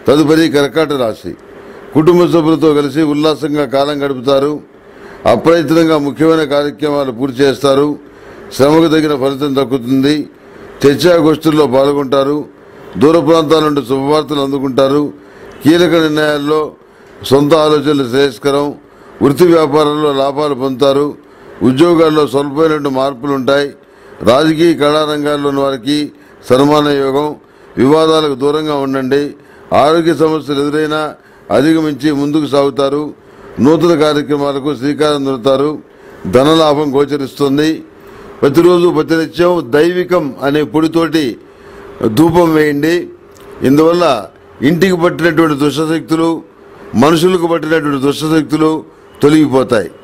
తదుపరి కర్కాట రాశి కుటుంబ సభ్యులతో కలిసి ఉల్లాసంగా కాలం గడుపుతారు అప్రయత్నంగా ముఖ్యమైన కార్యక్రమాలు పూర్తి చేస్తారు శ్రమకు తగిన ఫలితం దక్కుతుంది చర్చాగోష్ఠుల్లో పాల్గొంటారు దూర ప్రాంతాల నుండి శుభవార్తలు అందుకుంటారు కీలక నిర్ణయాల్లో సొంత ఆలోచనలు శ్రేయస్కరం వృత్తి వ్యాపారంలో లాభాలు పొందుతారు ఉద్యోగాల్లో స్వల్పమైనటువంటి మార్పులు ఉంటాయి రాజకీయ కళారంగాల్లోని వారికి సన్మాన యోగం వివాదాలకు దూరంగా ఉండండి ఆరోగ్య సమస్యలు ఎదురైనా అధిగమించి ముందుకు సాగుతారు నూతన కార్యక్రమాలకు శ్రీకారం చుడతారు ధనలాభం గోచరిస్తుంది ప్రతిరోజు ప్రతినిత్యం దైవికం అనే పొడితోటి ధూపం వేయండి ఇందువల్ల ఇంటికి పట్టినటువంటి దుష్టశక్తులు మనుషులకు పట్టినటువంటి దుష్టశక్తులు తొలగిపోతాయి